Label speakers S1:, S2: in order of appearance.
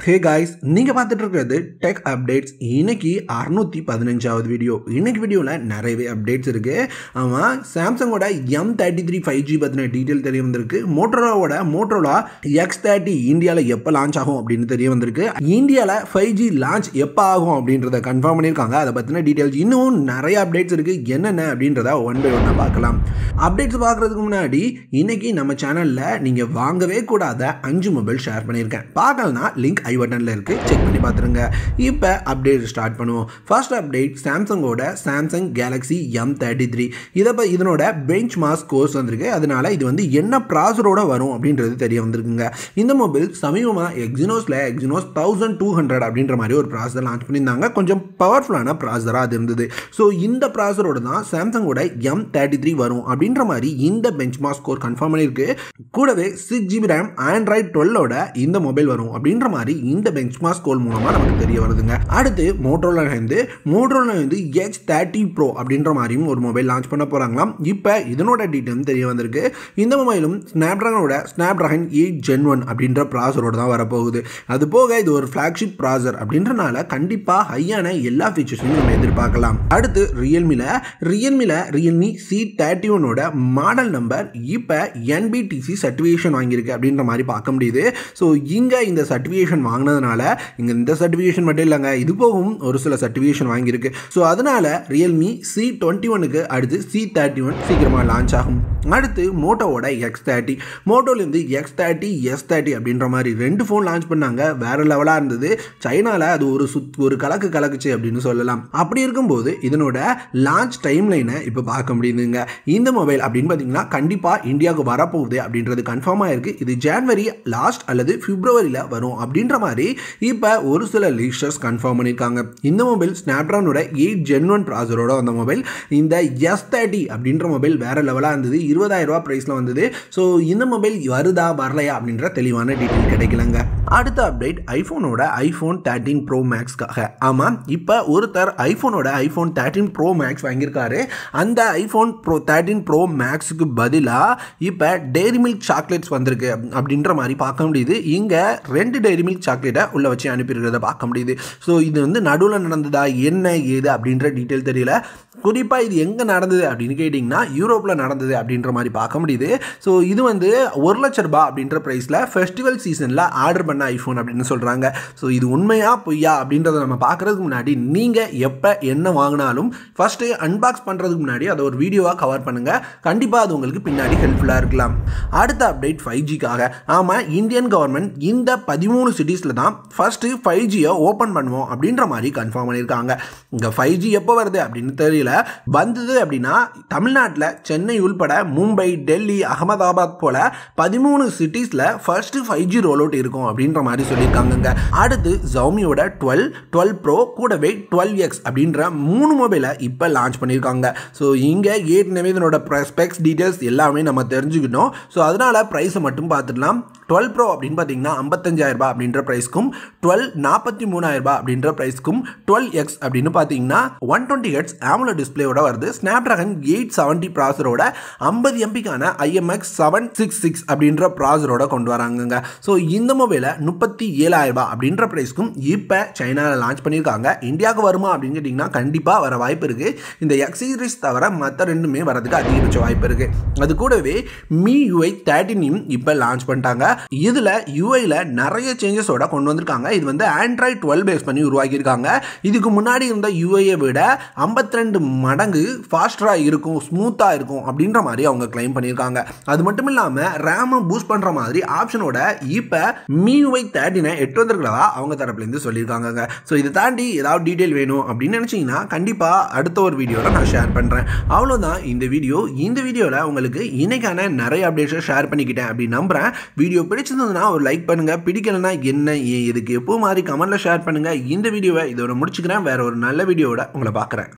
S1: hey guys நீங்கள் பார்த்துட்டு இருக்கிறது டெக் அப்டேட்ஸ் இன்னைக்கு அறுநூற்றி பதினஞ்சாவது வீடியோ இன்னைக்கு வீடியோவில் நிறையவே அப்டேட்ஸ் இருக்குது ஆமாம் சாம்சங்கோட M thirty three five G பற்றின டீட்டெயில் தெரிய வந்திருக்கு மோட்டரோலாவோட மோட்டரோலா எக்ஸ் தேர்ட்டி இந்தியாவில் எப்போ லான்ச் ஆகும் அப்படின்னு தெரிய வந்திருக்கு இந்தியாவில் ஃபைவ் ஜி லான்ச் எப்போ ஆகும் அப்படின்றத கன்ஃபார்ம் பண்ணியிருக்காங்க அதை பற்றின டீட்டெயில்ஸ் இன்னும் நிறைய அப்டேட்ஸ் இருக்குது என்னென்ன அப்படின்றத ஒன் பை ஒன்னாக பார்க்கலாம் அப்டேட்ஸ் பார்க்குறதுக்கு முன்னாடி இன்னைக்கு நம்ம சேனலில் நீங்கள் வாங்கவே கூடாத அஞ்சு மொபைல் ஷேர் பண்ணியிருக்கேன் பார்க்கலனா லிங்க் ஐ பட்டனில் இருக்குது செக் பண்ணி பார்த்துருங்க இப்போ அப்டேட் ஸ்டார்ட் பண்ணுவோம் ஃபர்ஸ்ட் அப்டேட் சாம்சங்கோட Samsung Galaxy M thirty three இதை இப்போ இதனோட பெஞ்ச் மாஸ் கோர்ஸ் வந்திருக்கு அதனால இது வந்து என்ன ப்ராசரோட வரும் அப்படின்றது தெரிய வந்திருக்குங்க இந்த மொபைல் சமீபமாக எக்ஸினோஸில் எக்ஸினோஸ் தௌசண்ட் டூ ஹண்ட்ரட் அப்படின்ற மாதிரி ஒரு ப்ராசர் லான்ச் பண்ணியிருந்தாங்க கொஞ்சம் பவர்ஃபுல்லான ப்ராசராக அது இருந்தது ஸோ இந்த ப்ராசரோட தான் சாம்சங்கோட எம் தேர்ட்டி த்ரீ வரும் அப்படின்ற மாதிரி இந்த பெஞ்ச் மாஸ் ஸ்கோர் கன்ஃபார்ம் பண்ணியிருக்கு கூடவே சிக்ஸ் ஜிபி ரேம் ஆண்ட்ராய்ட் டுவெல்லோட இந்த மொபைல் வரும் அப்படின்ற மாதிரி இந்த பெஞ்ச் மாஸ் ஸ்கோர் மூலமாக நமக்கு தெரிய வருதுங்க அடுத்து மோட்ரோலா வந்து மோட்ரோலா வந்து எச் தேர்ட்டி ப்ரோ அப்படின்ற மாதிரியும் ஒரு மொபைல் லான்ச் பண்ண போகிறாங்களாம் இப்போ இதனோட டீட்டெயில் தெரிய வந்திருக்கு இந்த மொபைலும் ஸ்னாப்ட்ராகனோட ஸ்னாப்ட்ராகன் எயிட் ஜென் ஒன் அப்படின்ற ப்ராசரோட தான் வரப்போகுது அது போக இது ஒரு ஃப்ளாக்ஷிப் ப்ராசர் அப்படின்றனால கண்டிப்பாக ஹையான எல்லா ஃபீச்சர்ஸையும் நம்ம எதிர்பார்க்கலாம் அடுத்து ரியல்மியில் ரியல்மியில் ரியல்மி சி தேர்ட்டி ஒன்னோட மாடல் நம்பர் இப்போ என்பிடிசி சர்டிஃபிகேஷன் வாங்கியிருக்கு அப்படின்ற மாதிரி பார்க்க முடியுது ஸோ இங்கே இந்த சர்டிஃபிகேஷன் வாங்கினதுனால இங்கே இந்த சர்டிஃபிகேஷன் மட்டும் இல்லைங்க இது போகும் ஒரு சில சர்டிஃபிகேஷன் வாங்கியிருக்கு ஸோ அதனால ரியல்மி சி டுவெண்ட்டி ஒனுக்கு அடுத்து சி தேர்ட்டி ஒன் சீக்கிரமாக லான்ச் ஆகும் அடுத்து மோட்டோவோட எக்ஸ் தேர்ட்டி மோட்டோலேருந்து எக்ஸ் தேர்ட்டி எஸ் தேர்ட்டி அப்படின்ற மாதிரி ரெண்டு ஃபோன் லான்ச் பண்ணாங்க வேற லெவலாக இருந்தது சைனாவில் அது ஒரு சுத் ஒரு கலக்கு கலக்குச்சு அப்படின்னு சொல்லலாம் அப்படி இருக்கும்போது இதனோட லான்ச் டைம் லைனை இப்போ பார்க்க முடியுதுங்க இந்த மொபைல் அப்படின்னு பார்த்தீங்கன்னா கண்டிப்பாக இந்தியாவுக்கு வரப்போகுது அப்படின்றது கன்ஃபார்மாக இருக்குது இது ஜான்வரி லாஸ்ட் அல்லது பிப்ரவரியில் வரும் அப்படின்ற மாதிரி இப்போ ஒரு சில லீஸ்டர்ஸ் கன்ஃபார்ம் பண்ணியிருக்காங்க இந்த மொபைல் ஸ்னாப்ட்ரானோட எயிட் ஜென் ஒன் ப்ராசரோட வந்த மொபைல் இந்த எஸ் தேர்ட்டி அப்படின்ற மொபைல் வேற லெவலாக இருந்தது இருபதாயிரம் ரூபா ப்ரைஸில் வந்தது ஸோ இந்த மொபைல் வருதா வரலையா அப்படின்ற தெளிவான டீட்டெயில் கிடைக்கலங்க அடுத்த அப்டேட் ஐஃபோனோட ஐஃபோன் தேர்ட்டீன் ப்ரோ மேக்ஸ்க்காக ஆமாம் இப்போ ஒருத்தர் ஐஃபோனோட ஐஃபோன் தேர்ட்டீன் ப்ரோ மேக்ஸ் வாங்கியிருக்காரு அந்த ஐஃபோன் ப்ரோ தேர்ட்டீன் ப்ரோ மேக்ஸுக்கு பதிலாக இப்போ டெய்ரி மில்க் சாக்லேட்ஸ் வந்திருக்கு அப்படின்ற மாதிரி பார்க்க முடியுது இங்கே ரெண்டு டெய்ரி மில்க் சாக்லேட்டை உள்ளே வச்சு அனுப்பியிருக்கிறத பார்க்க முடியுது ஸோ இது வந்து நடுவில் நடந்ததா என்ன ஏது அப்படின்ற டீட்டெயில் தெரியல குறிப்பாக இது எங்கே நடந்தது அப்படின்னு கேட்டிங்கன்னா யூரோப்பில் நடந்தது அப்படின்ற மாதிரி பார்க்க முடியுது ஸோ இது வந்து ஒரு லட்ச ரூபாய் அப்படின்ற ப்ரைஸில் ஃபெஸ்டிவல் சீசனில் ஆர்டர் பண்ண ஐஃபோன் அப்படின்னு சொல்கிறாங்க ஸோ இது உண்மையா பொய்யா அப்படின்றத நம்ம பார்க்குறதுக்கு முன்னாடி நீங்கள் எப்போ என்ன வாங்கினாலும் ஃபஸ்ட்டு அன்பாக்ஸ் பண்ணுறதுக்கு முன்னாடி அதை ஒரு வீடியோவாக கவர் பண்ணுங்கள் கண்டிப்பாக அது உங்களுக்கு பின்னாடி ஹெல்ப்ஃபுல்லாக இருக்கலாம் அடுத்த அப்டேட் ஃபைவ் ஜிக்காக ஆமாம் இந்தியன் கவர்மெண்ட் இந்த பதிமூணு சிட்டிஸில் தான் ஃபஸ்ட்டு ஃபைவ் ஜியை ஓப்பன் பண்ணுவோம் அப்படின்ற மாதிரி கன்ஃபார்ம் பண்ணியிருக்காங்க இங்கே ஃபைவ் ஜி எப்போ வருது அப்படின்னு தெரியல வந்தது அப்படின்னா தமிழ்நாட்டில் சென்னை உள்பட மும்பை டெல்லி அகமதாபாத் போல பதிமூணு சிட்டிஸில் first five G roll out இருக்கும் அப்படின்ற மாதிரி சொல்லியிருக்காங்க அடுத்து ஜவுமியோட டுவெல் டுவெல் ப்ரோ கூடவே டுவெல் எக்ஸ் அப்படின்ற மூணு மொபைலை இப்போ லான்ச் பண்ணியிருக்காங்க ஸோ இங்கே ஏற்கனவே இதனோட ஸ்பெக்ஸ் டீட்டெயில்ஸ் எல்லாமே நம்ம தெரிஞ்சுக்கணும் ஸோ அதனால் ப்ரைஸை மட்டும் பார்த்துடலாம் டுவெல் ப்ரோ அப்படின்னு பார்த்தீங்கன்னா ஐம்பத்தஞ்சாயிரரூபா அப்படின்ற ப்ரைஸ்க்கும் டுவெல் நாற்பத்தி மூணாயிரரூபா அப்படின்ற ப்ரைஸ்க்கும் டுவெல் எக்ஸ் அப்படின்னு பார்த்தீங்கன்னா ஒன் டுவெண்ட்டி ஹெட்ஸ் ஆமுலோ டிஸ்பிளேயோட வருது ஸ்னாப் ட்ராகன் எயிட் செவன்ட்டி ப்ராசரோட ஐம்பது எம்பிக்கான ஐஎம்எக்ஸ் செவன் சிக்ஸ் சிக்ஸ் அப்படின்ற ப்ராசரோட கொண்டு வராங்கங்க ஸோ இந்த மொபைலை முப்பத்தி ஏழாயிரரூபா அப்படின்ற ப்ரைஸ்க்கும் இப்போ சைனாவில் லான்ச் பண்ணியிருக்காங்க இந்தியாவுக்கு வருமா அப்படின்னு கேட்டிங்கன்னா கண்டிப்பாக வர வாய்ப்பு இருக்குது இந்த எக்ஸ் சீரிஸ் தவிர மற்ற ரெண்டுமே வரதுக்கு அதிகபட்ச வாய்ப்பு இருக்குது அது கூடவே மீ யூஐ தேர்ட்டினையும் இப்போ லான்ச் பண்ணிட்டாங்க இதில் யூஐயில் நிறைய சேஞ்சஸோட கொண்டு வந்திருக்காங்க இது வந்து ஆண்ட்ராய்ட் டுவெல் பேஸ் பண்ணி உருவாக்கியிருக்காங்க இதுக்கு முன்னாடி இருந்த யூஐயை விட ஐம்பத்தி ரெண்டு மடங்கு ஃபாஸ்டராக இருக்கும் ஸ்மூத்தாக இருக்கும் அப்படின்ற மாதிரி அவங்க கிளைம் பண்ணியிருக்காங்க அது மட்டும் இல்லாமல் ரேமை பூஸ்ட் பண்ணுற மாதிரி ஆப்ஷனோட இப்போ மியூஐ தேர்ட்டினை எட்டு வந்திருக்கிறதா அவங்க தரப்புலேருந்து சொல்லியிருக்காங்க ஸோ இதை தாண்டி ஏதாவது டீட்டெயில் வேணும் அப்படின்னு நினச்சிங்கன்னா கண்டிப்பாக அடுத்த ஒரு வீடியோவில் நான் ஷேர் பண்ணுறேன் அவ்வளோதான் இந்த வீடியோ இந்த வீடியோவில் உங்களுக்கு இன்னைக்கான நிறைய அப்டேட்ஸை ஷேர் பண்ணிக்கிட்டேன் அப்படின்னு நம்புகிறேன் வீடியோ பிடிச்சிருந்ததுன்னா ஒரு லைக் பண்ணுங்கள் பிடிக்கலனா என்ன ஏன் இதுக்கு எப்போ மாதிரி கமெண்ட்டில் ஷேர் பண்ணுங்கள் இந்த வீடியோவை இதோட முடிச்சுக்கிறேன் வேற ஒரு நல்ல வீடியோவோட உங்களை பார்க்குறேன்